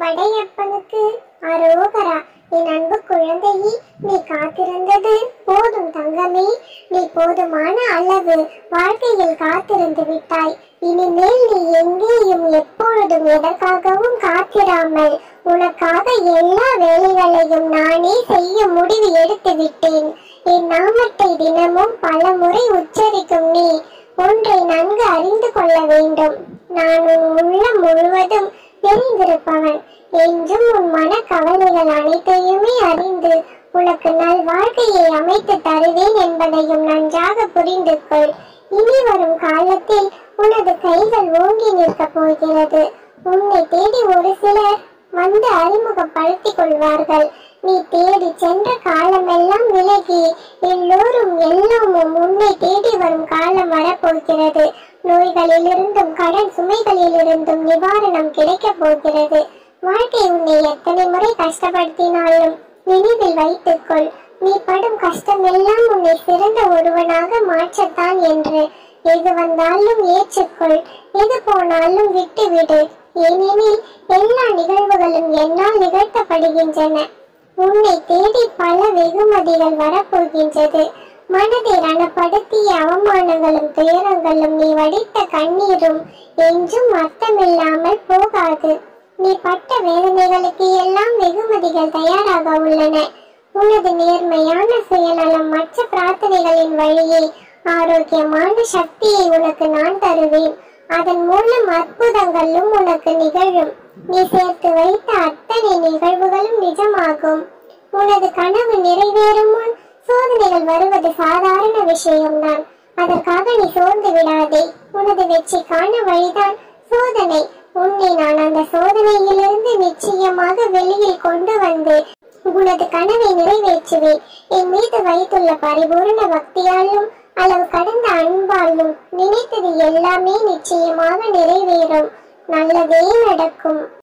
படையப்பனுக்கு அரோகரா என் அன்பு குழந்தையே நீ காத்திருந்தது போதும் தங்கமே நீ போதுமான அளவு வாழ்க்கையில் காத்திருந்து விட்டாய் இனிமேல் நீ எங்கேயும் எப்பொழுதும் எதற்காகவும் காத்திராமல் உனக்காக எல்லா வேலைகளையும் நானே செய்ய முடிவு எடுத்து விட்டேன் என் நாமத்தை தினமும் பல முறை உச்சரிக்கும் நீ ஒன்றை நன்கு அறிந்து கொள்ள வேண்டும் நான் உன் உள்ளம் முழுவதும் தெரிந்திருப்பவன் என்றும் உன் மன கவலைகள் அனைத்தையுமே அறிந்து உனக்கு நல் வாழ்க்கையை அமைத்து தருவேன் என்பதையும் நன்றாக புரிந்து கொள் இனி வரும் காலத்தில் உனது கைகள் ஓங்கி நிற்கப் போகிறது உன்னை தேடி ஒரு சிலர் வந்து அறிமுகப்படுத்திக் கொள்வார்கள் நீ தேடி சென்ற காலமெல்லாம் விலகி எல்லோரும் எல்லாமும் உன்னை தேடி வரும் காலம் வரப்போகிறது நோய்களிலிருந்தும் கடன் சுமைகளிலிருந்தும் நிவாரணம் கிடைக்கப் போகிறது வாழ்க்கை உன்னை எத்தனை முறை கஷ்டப்படுத்தினாலும் நினைவில் வைத்துக்கொள் நீ படும் கஷ்டம் எல்லாம் உன்னை சிறந்த ஒருவனாக மாற்றத்தான் என்று எது வந்தாலும் ஏற்றுக்கொள் எது போனாலும் விட்டுவிடு ஏனெனில் எல்லா நிகழ்வுகளும் என்னால் நிகழ்த்தப்படுகின்றன உன்னை தேடி பல வெகுமதிகள் வரப்போகின்றது மனதை ரணப்படுத்திய அவமானங்களும் துயரங்களும் நீ வடித்த கண்ணீரும் என்றும் அர்த்தமில்லாமல் போகாது நீ பட்ட வேதனைகளுக்கு எல்லாம் வெகுமதிகள் தயாராக உள்ளன உனது நேர்மையான சுயநலம் மற்ற பிரார்த்தனைகளின் வழியே ஆரோக்கியமான சக்தியை உனக்கு நான் தருவேன் அதன் மூலம் அற்புதங்களும் உனக்கு நிகழும் நீ சேர்த்து வைத்த அத்தனை நிகழ்வுகளும் நிஜமாகும் உனது கனவு நிறைவேறும் முன் சோதனைகள் வருவது சாதாரண விஷயம்தான் அதற்காக நீ சோர்ந்து விடாதே உனது வெற்றிக்கான வழிதான் சோதனை உன்னை நான் அந்த சோதனையிலிருந்து நிச்சயமாக வெளியில் கொண்டு வந்து உனது கனவை நிறைவேற்றுவேன் என் மீது வைத்துள்ள பரிபூரண பக்தியாலும் அளவு கடந்த அன்பாலும் நினைத்தது எல்லாமே நிச்சயமாக நிறைவேறும் நல்லதே நடக்கும்